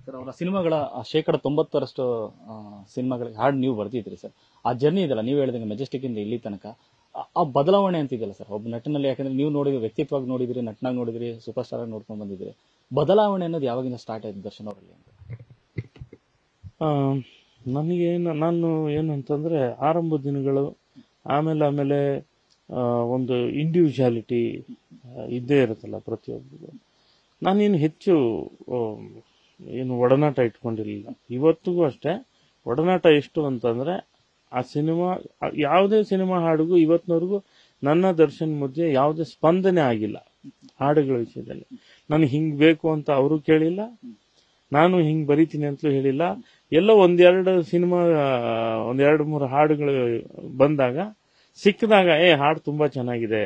sir ಅವರ ಸಿನಿಮಾಗಳ ಆ ಶೇಕಡ ತೊಂಬತ್ತರಷ್ಟು ಆ, ಸಿನಿಮಾಗಳಿಗೆ ಹಾಡು ನೀವು ಬರ್ದಿದ್ರಿ ಸರ್ ಆ ಜರ್ನಿ ಇದೆಯಲ್ಲ ನೀವು ಹೇಳಿದಂಗೆ ಮೆಜೆಸ್ಟಿಕ್ ಇಂದ ಇಲ್ಲಿ ತನಕ ಆ- ಆ ಬದಲಾವಣೆ ಅಂತಿದೆಯಲ್ಲ ಸರ್ ಒಬ್ಬ ನಟನಲ್ಲಿ ಯಾಕಂದ್ರೆ ನೀವು ನೋಡಿದ್ರಿ ವ್ಯಕ್ತಿತ್ವವಾಗಿ ನೋಡಿದ್ರಿ ನಟನಾಗಿ ನೋಡಿದ್ರಿ ಸೂಪರ್ ಸ್ಟಾರ್ ಆಗಿ ನೋಡ್ಕೊಂಡು ಬಂದಿದ್ರಿ ಬದಲಾವಣೆ ಅನ್ನೋದು ಯಾವಾಗಿಂದ ಸ್ಟಾರ್ಟ್ ಆಯ್ತು ದರ್ಶನ್ ಅವರಲ್ಲಿ ಅಂತ ಆ, ನನಗೆ ನ- ನಾನು ಏನು ಅಂತಂದ್ರೆ ಆರಂಭ ದಿನಗಳು ಆಮೇಲೆ ಆಮೇಲೆ ಆ, ಒಂದು ಇಂಡಿವಿಜುವಾಲಿಟಿ ಇದ್ದೇ ಇರುತ್ತಲ್ಲ ಪ್ರತಿಯೊಬ್ಬರಿಗೂ ನಾನೇನು ಹೆಚ್ಚು ಆ, ಏನು ಒಡನಾಟ ಇಟ್ಕೊಂಡಿರಲಿಲ್ಲ ಇವತ್ತಿಗೂ ಅಷ್ಟೇ ಒಡನಾಟ ಎಷ್ಟು ಅಂತಂದ್ರೆ ಆ ಸಿನಿಮಾ ಆ- ಯಾವುದೇ ಸಿನಿಮಾ ಹಾಡಿಗೂ ಇವತ್ತಿನವರೆಗೂ ನನ್ನ ದರ್ಶನ್ ಮಧ್ಯೆ ಯಾವುದೇ ಸ್ಪಂದನೆ ಆಗಿಲ್ಲ ಹಾಡುಗಳ ವಿಷಯದಲ್ಲಿ ನನಗೆ ಹಿಂಗ್ ಬೇಕು ಅಂತ ಅವರು ಕೇಳಿಲ್ಲ ನಾನು ಹಿಂಗ್ ಬರಿತೀನಿ ಅಂತಲೂ ಹೇಳಿಲ್ಲ ಎಲ್ಲೋ ಒಂದೆರಡು ಸಿನಿಮಾ ಒಂದೆರಡು ಮೂರು ಹಾಡುಗಳು ಬಂದಾಗ ಸಿಕ್ಕಿದಾಗ ಏ ಹಾಡು ತುಂಬಾ ಚೆನ್ನಾಗಿದೆ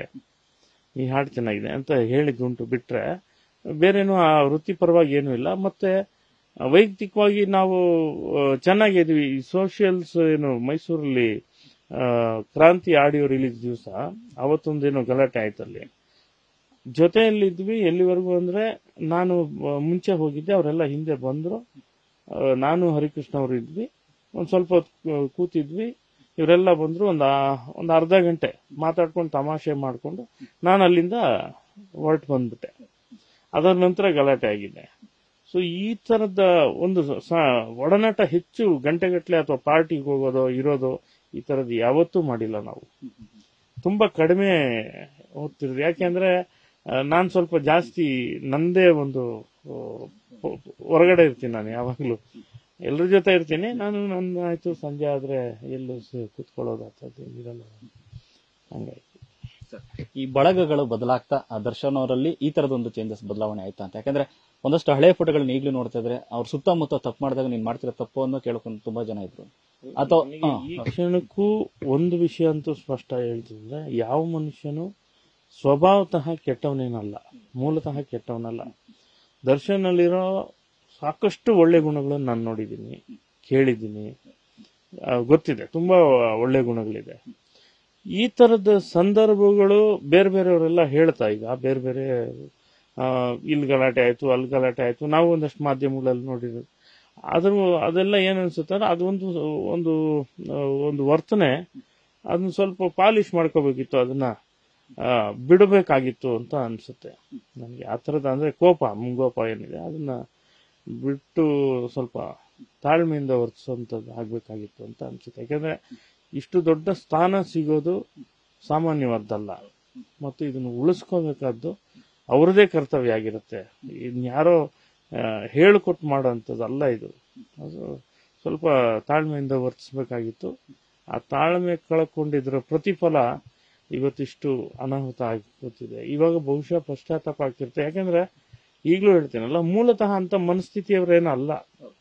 ಈ ಹಾಡು ಚೆನ್ನಾಗಿದೆ ಅಂತ ಹೇಳಿದ್ದುಂಟು ಬಿಟ್ರೆ ಬೇರೇನು ಆ ವೃತ್ತಿಪರವಾಗಿ ಏನೂ ಇಲ್ಲ ಮತ್ತೆ ವೈಯಕ್ತಿಕವಾಗಿ ನಾವು ಆ, ಚೆನ್ನಾಗಿದ್ವಿ ಈ ಸೋಷಿಯಲ್ಸ್ ಏನು ಮೈಸೂರಲ್ಲಿ ಆ, ಕ್ರಾಂತಿ ಆಡಿಯೋ ರಿಲೀಸ್ ದಿವಸ ಅವತ್ತೊಂದೇನೋ ಗಲಾಟೆ ಆಯ್ತಲ್ಲಿ ಜೊತೆಯಲ್ಲಿದ್ವಿ ಎಲ್ಲಿವರೆಗೂ ಅಂದ್ರೆ ನಾನು ಆ, ಮುಂಚೆ ಹೋಗಿದ್ದೆ ಅವರೆಲ್ಲ ಹಿಂದೆ ಬಂದ್ರು ಆ, ನಾನು ಹರಿಕೃಷ್ಣ ಅವರು ಇದ್ವಿ ಒಂದ್ ಸ್ವಲ್ಪ ಹೊತ್ತು ಕೂ- ಕೂತಿದ್ವಿ ಇವರೆಲ್ಲ ಬಂದ್ರು ಒಂದ್ ಆ- ಒಂದ್ ಅರ್ಧ ಗಂಟೆ ಮಾತಾಡ್ಕೊಂಡು ತಮಾಷೆ ಮಾಡ್ಕೊಂಡು ನಾನು ಅಲ್ಲಿಂದ ಹೊರಟು ಬಂದ್ಬಿಟ್ಟೆ ಅದರ ನಂತರ ಗಲಾಟೆ ಆಗಿದೆ ಸೊ ಈ ತರದ ಒಂದು ಸ- ಒಡನಾಟ ಹೆಚ್ಚು ಗಂಟೆಗಟ್ಟಲೆ ಅಥವಾ ಪಾರ್ಟಿಗೆ ಹೋಗೋದು ಇರೋದು ಈ ತರದ್ದು ಯಾವತ್ತೂ ಮಾಡಿಲ್ಲ ನಾವು ತುಂಬಾ ಕಡಿಮೆ ಹೋಗ್ತಿರೋದು ಯಾಕೆಂದ್ರೆ ನಾನು ಸ್ವಲ್ಪ ಜಾಸ್ತಿ ನಂದೇ ಒಂದು ಆ, ಹೊರಗಡೆ ಇರ್ತೀನಿ ನಾನು ಯಾವಾಗ್ಲೂ ಎಲ್ರ ಜೊತೆ ಇರ್ತೀನಿ ನಾನು ನನ್ನ ಆಯ್ತು ಸಂಜೆ ಆದ್ರೆ ಎಲ್ಲೂ ಸ- ಕೂತ್ಕೊಳ್ಳೋದು ಅಥವಾ ಇರಲ್ಲ ಹಂಗಾಗಿ ಈ ಬಳಗಗಳು ಬದಲಾಗ್ತಾ ಆ ದರ್ಶನ್ ಅವರಲ್ಲಿ ಈ ತರದ ಒಂದು ಚೇಂಜಸ್ ಬದಲಾವಣೆ ಆಯ್ತಾ ಅಂತ ಯಾಕಂದ್ರೆ ಒಂದಷ್ಟು ಹಳೆ ಫೋಟೋಗಳನ್ನ ಈಗಲೂ ನೋಡ್ತಾ ಇದ್ರೆ ಅವ್ರ ಸುತ್ತಮುತ್ತ ತಪ್ಪು ಮಾಡಿದಾಗ ನೀನ್ ಮಾಡ್ತಿರೋ ತಪ್ಪು ಅನ್ನೋ ಕೇಳ್ಕೊಂಡು ತುಂಬಾ ಜನ ಇದ್ರು ಅಥವಾ ನನಗೆ ಈ ಕ್ಷಣಕ್ಕೂ ಒಂದು ವಿಷಯ ಅಂತೂ ಸ್ಪಷ್ಟ ಹೇಳ್ತಿದ್ರೆ ಯಾವ ಮನುಷ್ಯನು ಸ್ವಭಾವತಃ ಕೆಟ್ಟವನೇನಲ್ಲ ಮೂಲತಃ ಕೆಟ್ಟವನಲ್ಲ ದರ್ಶನಲ್ಲಿರೋ ಸಾಕಷ್ಟು ಒಳ್ಳೆ ಗುಣಗಳನ್ನು ನಾನು ನೋಡಿದ್ದೀನಿ ಕೇಳಿದ್ದೀನಿ ಆ, ಗೊತ್ತಿದೆ ತುಂಬಾ ಒಳ್ಳೆ ಗುಣಗಳಿದೆ ಈ ತರದ ಸಂದರ್ಭಗಳು ಬೇರೆ ಬೇರೆಯವರೆಲ್ಲ ಹೇಳ್ತಾ ಈಗ ಬೇರೆ ಬೇರೆ ಆ, ಇಲ್ಲಿ ಗಲಾಟೆ ಆಯ್ತು ಅಲ್ಲಿ ಗಲಾಟೆ ಆಯ್ತು ನಾವು ಒಂದಷ್ಟು ಮಾಧ್ಯಮಗಳಲ್ಲಿ ನೋಡಿರೋದು ಅದ್ರ ಅದೆಲ್ಲ ಏನ್ ಅನ್ಸುತ್ತೆ ಅಂದ್ರೆ ಅದೊಂದು ಒಂದು ಆ, ಒಂದು ವರ್ತನೆ ಅದನ್ನ ಸ್ವಲ್ಪ ಪಾಲಿಶ್ ಮಾಡ್ಕೋಬೇಕಿತ್ತು ಅದನ್ನ ಆ, ಬಿಡಬೇಕಾಗಿತ್ತು ಅಂತ ಅನ್ಸುತ್ತೆ ನನಗೆ ಆ ಥರದ ಅಂದ್ರೆ ಕೋಪ ಮುಂಗೋಪ ಏನಿದೆ ಅದನ್ನ ಬಿಟ್ಟು ಸ್ವಲ್ಪ ತಾಳ್ಮೆಯಿಂದ ವರ್ತಿಸುವಂಥದ್ದು ಆಗ್ಬೇಕಾಗಿತ್ತು ಅಂತ ಅನ್ಸುತ್ತೆ ಯಾಕಂದ್ರೆ ಇಷ್ಟು ದೊಡ್ಡ ಸ್ಥಾನ ಸಿಗೋದು ಸಾಮಾನ್ಯವಾದ್ದಲ್ಲ ಮತ್ತು ಇದನ್ನು ಉಳಿಸ್ಕೋಬೇಕಾದ್ದು ಅವ್ರದೇ ಕರ್ತವ್ಯ ಆಗಿರುತ್ತೆ ಇನ್ಯಾರೋ ಆ, ಹೇಳ್ಕೊಟ್ಟು ಮಾಡೋಂಥದ್ದು ಅಲ್ಲ ಇದು ಅದು ಸ್ವಲ್ಪ ತಾಳ್ಮೆಯಿಂದ ವರ್ತಿಸ್ಬೇಕಾಗಿತ್ತು ಆ ತಾಳ್ಮೆ ಕಳ್ಕೊಂಡಿದ್ರ ಪ್ರತಿಫಲ ಇವತ್ತಿಷ್ಟು ಅನಾಹುತ ಆಗುತ್ತಿದೆ ಇವಾಗ ಬಹುಶಃ ಪಶ್ಚಾತ್ತಾಪ ಆಗ್ತಿರುತ್ತೆ ಯಾಕಂದ್ರೆ ಈಗಲೂ ಹೇಳ್ತೀನಲ್ಲ ಮೂಲತಃ ಅಂತ ಮನಸ್ಥಿತಿಯವರೇನು ಅಲ್ಲ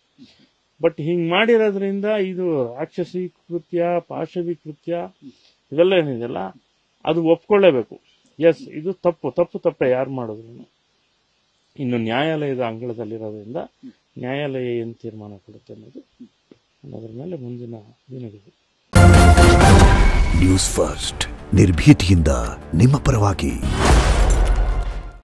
ಬಟ್ ಹಿಂಗ್ ಮಾಡಿರೋದ್ರಿಂದ ಇದು ರಾಕ್ಷಸಿ ಕೃತ್ಯ ಪಾಶವಿ ಕೃತ್ಯ ಇವೆಲ್ಲ ಏನಿದೆಯಲ್ಲ ಅದು ಒಪ್ಕೊಳ್ಳೇಬೇಕು ಎಸ್ ಇದು ತಪ್ಪು ತಪ್ಪು ತಪ್ಪೆ ಯಾರು ಮಾಡಿದ್ರು ಇನ್ನು ನ್ಯಾಯಾಲಯದ ಅಂಗಳದಲ್ಲಿರೋದ್ರಿಂದ ನ್ಯಾಯಾಲಯ ಏನು ತೀರ್ಮಾನ ಕೊಡುತ್ತೆ ಅನ್ನೋದು ಅನ್ನೋದ್ರ ಮೇಲೆ ಮುಂದಿನ ದಿನಗಳು ನ್ಯೂಸ್ ಫಸ್ಟ್ ನಿರ್ಭೀತಿಯಿಂದ ನಿಮ್ಮ ಪರವಾಗಿ